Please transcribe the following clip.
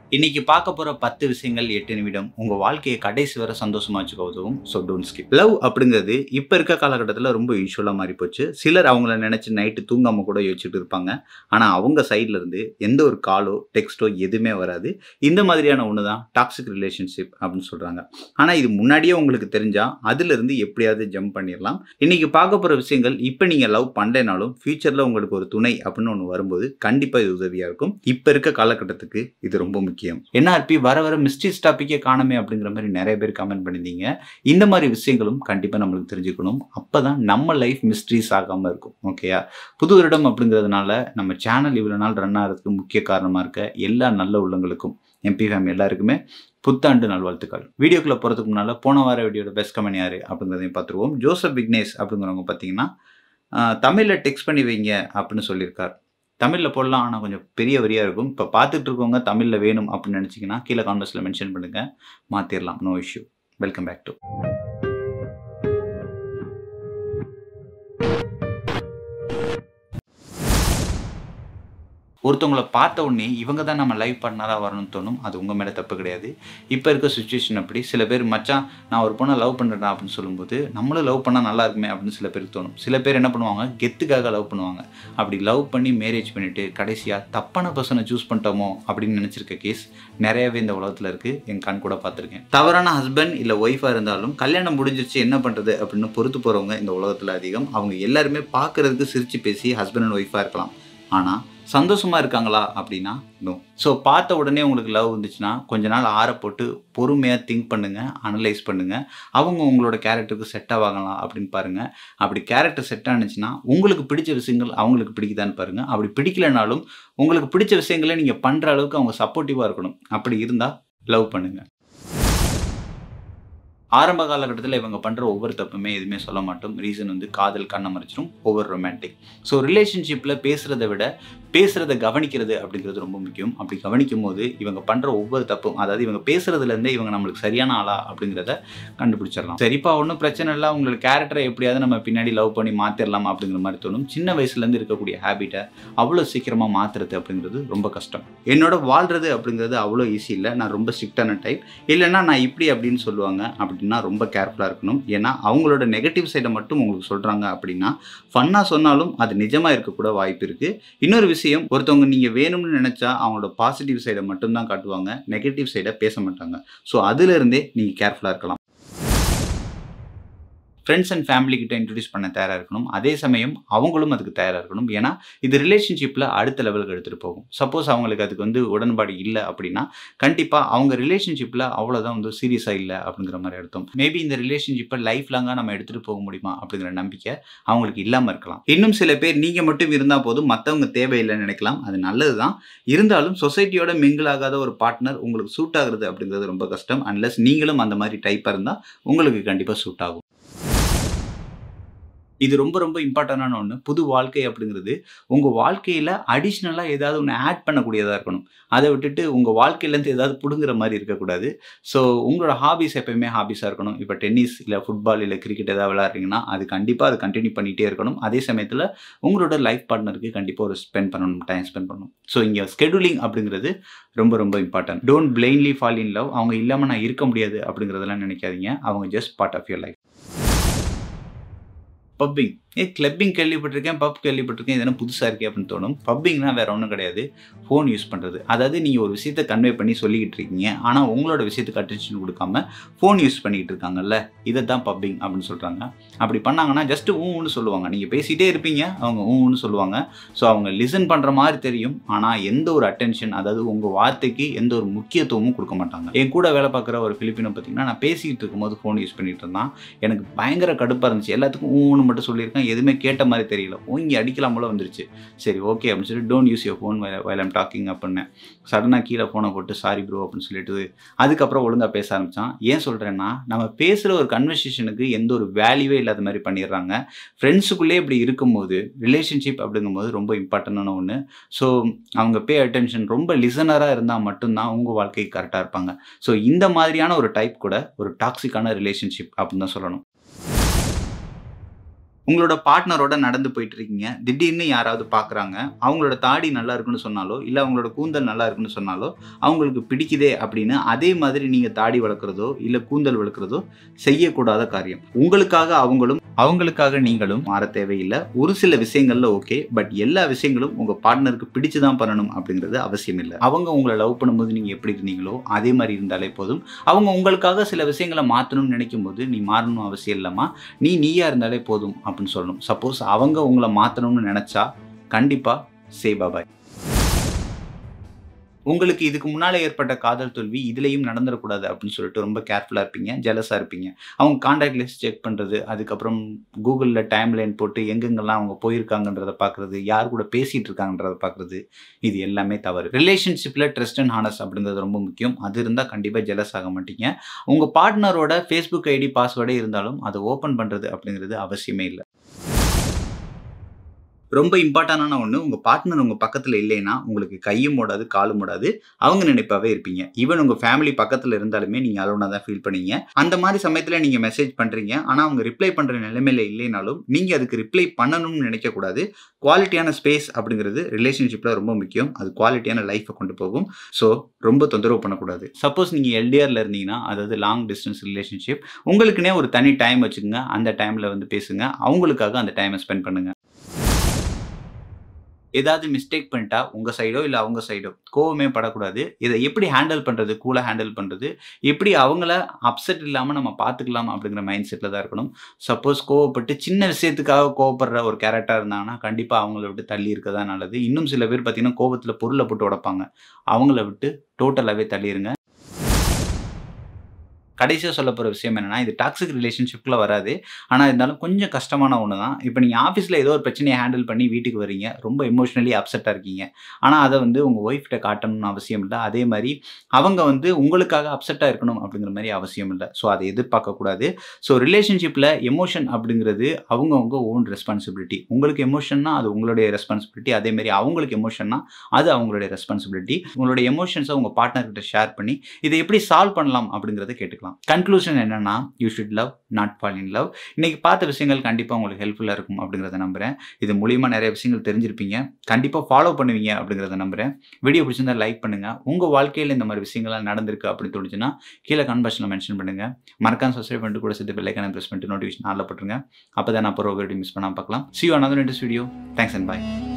இன்னைக்கு பார்க்க போற பத்து விஷயங்கள் எட்டு நிமிடம் உங்க வாழ்க்கையை கடைசி வரை சந்தோஷமா வச்சுக்க உதவும் ஸோ டோன்ட் ஸ்கிப் லவ் அப்படிங்கிறது இப்ப இருக்க காலகட்டத்தில் ரொம்ப யூஸ்வலா மாறி போச்சு சிலர் அவங்கள நினைச்சு நைட்டு தூங்காம கூட யோசிச்சுட்டு இருப்பாங்க ஆனா அவங்க சைட்ல இருந்து எந்த ஒரு காலோ டெக்ஸ்டோ எதுவுமே வராது இந்த மாதிரியான ஒன்று தான் டாக்ஸிக் ரிலேஷன்ஷிப் அப்படின்னு சொல்றாங்க ஆனா இது முன்னாடியே உங்களுக்கு தெரிஞ்சா அதுல இருந்து எப்படியாவது ஜம்ப் பண்ணிடலாம் இன்னைக்கு பார்க்க போற விஷயங்கள் இப்போ நீங்க லவ் பண்ணலைனாலும் ஃபியூச்சர்ல உங்களுக்கு ஒரு துணை அப்படின்னு ஒன்று வரும்போது கண்டிப்பா இது உதவியா இருக்கும் இப்ப இருக்க காலகட்டத்துக்கு இது ரொம்ப முக்கியம் என்ஆர்பி வர வர மிஸ்ட்ரிஸ் டாப்பிக்கே காணமே அப்படிங்கிற மாதிரி நிறைய பேர் கமெண்ட் பண்ணியிருந்தீங்க இந்த மாதிரி விஷயங்களும் கண்டிப்பா நம்மளுக்கு தெரிஞ்சுக்கணும் அப்பதான் நம்ம லைஃப் மிஸ்ட்ரிஸ் ஆகாம இருக்கும் ஓகேயா புது வருடம் அப்படிங்கிறதுனால நம்ம சேனல் இவ்வளவு நாள் ரன் ஆகிறதுக்கு முக்கிய காரணமா இருக்க எல்லா நல்ல உள்ளங்களுக்கும் எம்பி ஃபேம் எல்லாருக்குமே புத்தாண்டு நல்வாழ்த்துக்கள் வீடியோக்குள்ள போகிறதுக்கு முன்னால் போன வார வீடியோட பெஸ்ட் கமெண்ட் யாரு அப்படிங்கிறதையும் பார்த்துருவோம் ஜோசப் விக்னேஷ் அப்படிங்கிறவங்க பார்த்தீங்கன்னா தமிழில் டெக்ஸ்ட் பண்ணி வைங்க அப்படின்னு சொல்லியிருக்கார் தமிழில் போடலாம் ஆனால் கொஞ்சம் பெரிய வரியாக இருக்கும் இப்போ பார்த்துட்டு இருக்கவங்க தமிழில் வேணும் அப்படின்னு நினச்சிங்கன்னா கீழே கான்வர்ஸில் மென்ஷன் பண்ணுங்கள் மாற்றிடலாம் no issue welcome back to ஒருத்தவங்களை பார்த்த உடனே இவங்க தான் நம்ம லைவ் பார்ட்னராக வரணும்னு தோணும் அது உங்கள் மேலே தப்பு கிடையாது இப்போ இருக்க சுச்சுவேஷன் அப்படி சில பேர் மச்சான் நான் ஒரு பொண்ணை லவ் பண்ணுறேன் அப்படின்னு சொல்லும்போது நம்மளும் லவ் பண்ணால் நல்லா இருக்குமே அப்படின்னு சில பேருக்கு தோணும் சில பேர் என்ன பண்ணுவாங்க கெத்துக்காக லவ் பண்ணுவாங்க அப்படி லவ் பண்ணி மேரேஜ் பண்ணிவிட்டு கடைசியாக தப்பான பர்சனை சூஸ் பண்ணிட்டோமோ அப்படின்னு நினச்சிருக்க கேஸ் நிறையவே இந்த உலகத்தில் இருக்குது என் கண் கூட பார்த்துருக்கேன் தவறான ஹஸ்பண்ட் இல்லை ஒய்ஃபாக இருந்தாலும் கல்யாணம் முடிஞ்சிருச்சு என்ன பண்ணுறது அப்படின்னு பொறுத்து போகிறவங்க இந்த உலகத்தில் அதிகம் அவங்க எல்லாருமே பார்க்குறதுக்கு சிரித்து பேசி ஹஸ்பண்ட் அண்ட் ஒய்ஃபாக இருக்கலாம் ஆனால் சந்தோஷமாக இருக்காங்களா அப்படின்னா நோ ஸோ பார்த்த உடனே உங்களுக்கு லவ் வந்துச்சுன்னா கொஞ்ச நாள் ஆற போட்டு பொறுமையாக திங்க் பண்ணுங்கள் அனலைஸ் பண்ணுங்கள் அவங்க உங்களோட கேரக்டருக்கு செட் ஆவாங்களா அப்படின்னு பாருங்கள் அப்படி கேரக்டர் செட் ஆனிச்சுன்னா உங்களுக்கு பிடிச்ச விஷயங்கள் அவங்களுக்கு பிடிக்குதான்னு பாருங்கள் அப்படி பிடிக்கலனாலும் உங்களுக்கு பிடிச்ச விஷயங்களை நீங்கள் பண்ணுற அளவுக்கு அவங்க சப்போர்ட்டிவாக இருக்கணும் அப்படி இருந்தால் லவ் பண்ணுங்கள் ஆரம்ப காலகட்டத்தில் இவங்க பண்ணுற ஒவ்வொரு தப்புமே எதுவுமே சொல்ல மாட்டோம் ரீசன் வந்து காதல் கண்ணை மறைச்சிரும் ஓவர் ரொமான்டிக் ஸோ ரிலேஷன்ஷிப்பில் பேசுகிறத விட பேசுகிறத கவனிக்கிறது அப்படிங்கிறது ரொம்ப முக்கியம் அப்படி கவனிக்கும் போது இவங்க பண்ணுற ஒவ்வொரு தப்பும் அதாவது இவங்க பேசுகிறதுலேருந்தே இவங்க நம்மளுக்கு சரியான ஆளா அப்படிங்கிறத கண்டுபிடிச்சிடலாம் சரிப்பா ஒன்றும் பிரச்சனை இல்லை உங்களோட கேரக்டரை எப்படியாவது நம்ம பின்னாடி லவ் பண்ணி மாற்றிடலாம் அப்படிங்கிற மாதிரி தோணும் சின்ன வயசுலேருந்து இருக்கக்கூடிய ஹேபிட்டை அவ்வளோ சீக்கிரமாக மாற்றுறது அப்படிங்கிறது ரொம்ப கஷ்டம் என்னோட வாழ்கிறது அப்படிங்கிறது அவ்வளோ ஈஸி இல்லை நான் ரொம்ப ஸ்ட்ரிக்டான டைப் இல்லைன்னா நான் இப்படி அப்படின்னு சொல்லுவாங்க அப்படின்னா ரொம்ப கேர்ஃபுல்லாக இருக்கணும் ஏன்னா அவங்களோட நெகட்டிவ் சைடை மட்டும் உங்களுக்கு சொல்கிறாங்க அப்படின்னா ஃபன்னாக சொன்னாலும் அது நிஜமாக இருக்கக்கூட வாய்ப்பு இருக்குது இன்னொரு விஷயம் ஒருத்தவங்க நீங்கள் வேணும்னு நினச்சா அவங்களோட பாசிட்டிவ் சைடை மட்டும்தான் காட்டுவாங்க நெகட்டிவ் சைடை பேச மாட்டாங்க ஸோ அதுலேருந்தே நீங்கள் கேர்ஃபுல்லாக இருக்கலாம் ஃப்ரெண்ட்ஸ் அண்ட் ஃபேமிலி கிட்ட இன்ட்ரடியூஸ் பண்ண தயாராக இருக்கணும் அதே சமயம் அவங்களும் அதுக்கு தயாராக இருக்கணும் ஏன்னா இது ரிலேஷன்ஷிப்பில் அடுத்த லெவலுக்கு எடுத்துகிட்டு போகும் சப்போஸ் அவங்களுக்கு அதுக்கு வந்து உடன்பாடு இல்லை அப்படின்னா கண்டிப்பாக அவங்க ரிலேஷன்ஷிப்பில் அவ்வளோதான் வந்து சீரியஸாக இல்லை அப்படிங்கிற மாதிரி அர்த்தம் மேபி இந்த ரிலேஷன்ஷிப்பை லைஃப் லாங்காக நம்ம எடுத்துகிட்டு போக முடியுமா அப்படிங்கிற நம்பிக்கை அவங்களுக்கு இல்லாமல் இருக்கலாம் இன்னும் சில பேர் நீங்கள் மட்டும் இருந்தால் போதும் மற்றவங்க தேவையில்லைன்னு நினைக்கலாம் அது நல்லது தான் இருந்தாலும் சொசைட்டியோட மிங்கிள் ஆகாத ஒரு பார்ட்னர் உங்களுக்கு சூட் ஆகுறது அப்படிங்கிறது ரொம்ப கஷ்டம் அன்லஸ் நீங்களும் அந்த மாதிரி டைப்பாக இருந்தால் உங்களுக்கு கண்டிப்பாக சூட் ஆகும் இது ரொம்ப ரொம்ப இம்பார்ட்டண்டான ஒன்று புது வாழ்க்கை அப்படிங்கிறது உங்கள் வாழ்க்கையில் அடிஷ்னலாக ஏதாவது ஒன்று ஆட் பண்ணக்கூடியதாக இருக்கணும் அதை விட்டுட்டு உங்கள் வாழ்க்கையிலேருந்து ஏதாவது பிடுங்குற மாதிரி இருக்கக்கூடாது ஸோ உங்களோட ஹாபிஸ் எப்பயுமே ஹாபிஸாக இருக்கணும் இப்போ டென்னிஸ் இல்லை ஃபுட்பால் இல்லை கிரிக்கெட் ஏதாவது விளையாடுறீங்கன்னா அது கண்டிப்பாக அது கண்டினியூ பண்ணிகிட்டே இருக்கணும் அதே சமயத்தில் உங்களோட லைஃப் பார்ட்னருக்கு கண்டிப்பாக ஒரு ஸ்பெண்ட் பண்ணணும் டைம் ஸ்பெண்ட் பண்ணணும் ஸோ இங்கே ஸ்கெடியூலிங் அப்படிங்கிறது ரொம்ப ரொம்ப important don't plainly fall in love அவங்க இல்லாமல் நான் இருக்க முடியாது அப்படிங்கிறதெல்லாம் நினைக்காதீங்க அவங்க just part of your life pubbing uh clubbing கேள்விப்பட்டிருக்கேன் பப் கேள்விப்பட்டிருக்கேன் இதெல்லாம் புதுசாக இருக்கே அப்படின்னு தோணும் பப்பிங்னா வேறு ஒன்றும் கிடையாது ஃபோன் யூஸ் பண்ணுறது அதாவது நீங்கள் ஒரு விஷயத்தை கன்வே பண்ணி சொல்லிக்கிட்டு இருக்கீங்க ஆனால் உங்களோட விஷயத்துக்கு அட்டென்ஷன் கொடுக்காம ஃபோன் யூஸ் பண்ணிக்கிட்டு இருக்காங்கல்ல இதை தான் பப்பிங் அப்படின்னு சொல்கிறாங்க அப்படி பண்ணாங்கன்னா ஜஸ்ட் ஊன்னு சொல்லுவாங்க நீங்கள் பேசிகிட்டே இருப்பீங்க அவங்க ஊன்னு சொல்லுவாங்க ஸோ அவங்க லிசன் பண்ணுற மாதிரி தெரியும் ஆனால் எந்த ஒரு அட்டென்ஷன் அதாவது உங்கள் வார்த்தைக்கு எந்த ஒரு முக்கியத்துவமும் கொடுக்க மாட்டாங்க என் கூட வேலை பார்க்குற ஒரு ஃபிலிப்பினை பார்த்தீங்கன்னா நான் பேசிக்கிட்டு இருக்கும்போது ஃபோன் யூஸ் பண்ணிகிட்டு இருந்தான் எனக்கு பயங்கர கடுப்பாக இருந்துச்சு எல்லாத்துக்கும் ஊன்னு மட்டும் சொல்லியிருக்கேன் எதுவுமே கேட்ட மாதிரி தெரியல ஓங்கி அடிக்கலாம் போல வந்துருச்சு சரி ஓகே அப்படின்னு சொல்லி don't use your phone while I'm talking அப்படின்னேன் சடனாக கீழே ஃபோனை போட்டு சாரி ப்ரோ அப்படின்னு சொல்லிட்டு அதுக்கப்புறம் ஒழுங்காக பேச ஆரம்பித்தான் ஏன் சொல்கிறேன்னா நம்ம பேசுகிற ஒரு கன்வர்சேஷனுக்கு எந்த ஒரு வேல்யூவே இல்லாத மாதிரி பண்ணிடுறாங்க ஃப்ரெண்ட்ஸுக்குள்ளே இப்படி இருக்கும்போது ரிலேஷன்ஷிப் அப்படிங்கும்போது ரொம்ப இம்பார்ட்டண்டான ஒன்று ஸோ அவங்க பே அட்டென்ஷன் ரொம்ப லிசனராக இருந்தால் மட்டும்தான் உங்கள் வாழ்க்கை கரெக்டாக இருப்பாங்க ஸோ இந்த மாதிரியான ஒரு டைப் கூட ஒரு டாக்ஸிக்கான ரிலேஷன்ஷிப் அப்படின்னு தான் சொல்லணும் உங்களோட பார்ட்னரோட நடந்து போயிட்டு இருக்கீங்க திடீர்னு யாராவது பார்க்குறாங்க அவங்களோட தாடி நல்லா இருக்குன்னு சொன்னாலோ இல்லை அவங்களோட கூந்தல் நல்லா இருக்குன்னு சொன்னாலோ அவங்களுக்கு பிடிக்குதே அப்படின்னு அதே மாதிரி நீங்கள் தாடி வளர்க்குறதோ இல்லை கூந்தல் வளர்க்குறதோ செய்யக்கூடாத காரியம் உங்களுக்காக அவங்களும் அவங்களுக்காக நீங்களும் மாற தேவையில்லை ஒரு சில விஷயங்கள்ல ஓகே பட் எல்லா விஷயங்களும் உங்க பார்ட்னருக்கு பிடிச்சு தான் பண்ணணும் அப்படிங்கிறது அவசியம் இல்லை அவங்க உங்களை லவ் பண்ணும்போது நீங்க எப்படி இருந்தீங்களோ அதே மாதிரி இருந்தாலே போதும் அவங்க உங்களுக்காக சில விஷயங்களை மாற்றணும்னு நினைக்கும் போது நீ மாறணும் அவசியம் இல்லைம்மா நீ நீயா இருந்தாலே போதும் அப்படின்னு சொல்லணும் சப்போஸ் அவங்க உங்களை மாற்றணும்னு நினைச்சா கண்டிப்பா சே பாபாய் உங்களுக்கு இதுக்கு முன்னால் ஏற்பட்ட காதல் தோல்வி இதுலேயும் நடந்துடக்கூடாது அப்படின்னு சொல்லிட்டு ரொம்ப கேர்ஃபுல்லாக இருப்பீங்க ஜெலஸாக இருப்பீங்க அவங்க காண்டாக்ட் லிஸ்ட் செக் பண்ணுறது அதுக்கப்புறம் கூகுளில் டைம் லைன் போட்டு எங்கெங்கெல்லாம் அவங்க போயிருக்காங்கன்றதை பார்க்குறது யார் கூட பேசிகிட்டு இருக்காங்கன்றதை பார்க்குறது இது எல்லாமே தவறு ரிலேஷன்ஷிப்பில் ட்ரஸ்ட் அண்ட் ஹானஸ் அப்படின்றது ரொம்ப முக்கியம் அது இருந்தால் கண்டிப்பாக ஜெலஸ் ஆக மாட்டீங்க உங்கள் பார்ட்னரோட ஃபேஸ்புக் ஐடி பாஸ்வேர்டே இருந்தாலும் அதை ஓப்பன் பண்ணுறது அப்படிங்கிறது அவசியமே இல்லை ரொம்ப இம்பார்ட்டண்டான ஒன்று உங்கள் பார்ட்னர் உங்கள் பக்கத்தில் இல்லைன்னா உங்களுக்கு கையும் ஓடாது காலும் ஓடாது அவங்க நினைப்பாவே இருப்பீங்க ஈவன் உங்கள் ஃபேமிலி பக்கத்தில் இருந்தாலுமே நீங்கள் அலோனாக தான் ஃபீல் பண்ணீங்க அந்த மாதிரி சமயத்தில் நீங்கள் மெசேஜ் பண்ணுறீங்க ஆனால் அவங்க ரிப்ளை பண்ணுற நிலைமையில இல்லைனாலும் நீங்கள் அதுக்கு ரிப்ளை பண்ணணும்னு நினைக்கக்கூடாது குவாலிட்டியான ஸ்பேஸ் அப்படிங்கிறது ரிலேஷன்ஷிப்பில் ரொம்ப முக்கியம் அது குவாலிட்டியான லைஃப்பை கொண்டு போகும் ஸோ ரொம்ப தொந்தரவு பண்ணக்கூடாது சப்போஸ் நீங்கள் எல்டிஆரில் இருந்தீங்கன்னா அதாவது லாங் டிஸ்டன்ஸ் ரிலேஷன்ஷிப் உங்களுக்குன்னே ஒரு தனி டைம் வச்சுக்கோங்க அந்த டைமில் வந்து பேசுங்க அவங்களுக்காக அந்த டைமை ஸ்பெண்ட் பண்ணுங்கள் ஏதாவது மிஸ்டேக் பண்ணிட்டா உங்கள் சைடோ இல்லை அவங்க சைடோ கோவமே படக்கூடாது இதை எப்படி ஹேண்டில் பண்ணுறது கூலாக ஹேண்டில் பண்ணுறது எப்படி அவங்கள அப்செட் இல்லாமல் நம்ம பார்த்துக்கலாம் அப்படிங்கிற மைண்ட் செட்டில் தான் இருக்கணும் சப்போஸ் கோவப்பட்டு சின்ன விஷயத்துக்காக கோவப்படுற ஒரு கேரக்டராக இருந்தாங்கன்னா கண்டிப்பாக அவங்கள விட்டு தள்ளி இருக்க தான் நல்லது இன்னும் சில பேர் பார்த்தீங்கன்னா கோவத்தில் பொருளை போட்டு உடைப்பாங்க அவங்கள விட்டு டோட்டலாகவே தள்ளிடுங்க கடைசியாக சொல்ல போகிற விஷயம் என்னென்னா இது டாக்ஸிக் ரிலேஷன்ஷிப்பில் வராது ஆனால் இருந்தாலும் கொஞ்சம் கஷ்டமான ஒன்று தான் இப்போ நீங்கள் ஆஃபீஸில் ஏதோ ஒரு பிரச்சனையை ஹேண்டில் பண்ணி வீட்டுக்கு வரீங்க ரொம்ப எமோஷ்னலி அப்செட்டாக இருக்கீங்க ஆனால் அதை வந்து உங்கள் ஒய்ஃப்கிட்ட காட்டணும்னு அவசியம் இல்லை அதே மாதிரி அவங்க வந்து உங்களுக்காக அப்செட்டாக இருக்கணும் அப்படிங்கிற மாதிரி அவசியம் இல்லை ஸோ அதை எதிர்பார்க்கக்கூடாது ஸோ ரிலேஷன்ஷிப்பில் எமோஷன் அப்படிங்கிறது அவங்கவுங்க ஓன் ரெஸ்பான்சிபிலிட்டி உங்களுக்கு எமோஷன்னா அது உங்களுடைய ரெஸ்பான்சிபிலிட்டி அதேமாரி அவங்களுக்கு எமோஷன்னா அது அவங்களுடைய ரெஸ்பான்சிபிலிட்டி உங்களுடைய எமோஷன்ஸை உங்கள் பார்ட்னர்கிட்ட ஷேர் பண்ணி இதை எப்படி சால்வ் பண்ணலாம் அப்படிங்கிறத கேட்டுக்கலாம் கன்க்ளூஷன் என்னன்னா you should love not fall in love இன்னைக்கு பார்த்த விஷயங்கள் கண்டிப்பாக உங்களுக்கு ஹெல்ப்ஃபுல்லாக இருக்கும் அப்படிங்கிறத நம்புறேன் இது மூலியமாக நிறைய விஷயங்கள் தெரிஞ்சிருப்பீங்க கண்டிப்பாக ஃபாலோ பண்ணுவீங்க அப்படிங்கிறத நம்புறேன் வீடியோ பிடிச்சிருந்தா லைக் பண்ணுங்க உங்கள் வாழ்க்கையில் இந்த மாதிரி விஷயங்கள்லாம் நடந்திருக்கு அப்படின்னு தோணுச்சுன்னா கீழே கன்வர்ஷனில் மென்ஷன் பண்ணுங்க மறக்காம சப்ஸ்கிரைப் பண்ணிட்டு கூட சேர்த்து பெல்லைக்கான ப்ரெஸ் பண்ணிட்டு நோட்டிஃபிகேஷன் ஆளில் போட்டுருங்க அப்போ தான் நான் போகிற வீடியோ மிஸ் பண்ணாமல் பார்க்கலாம் see you another latest video thanks and bye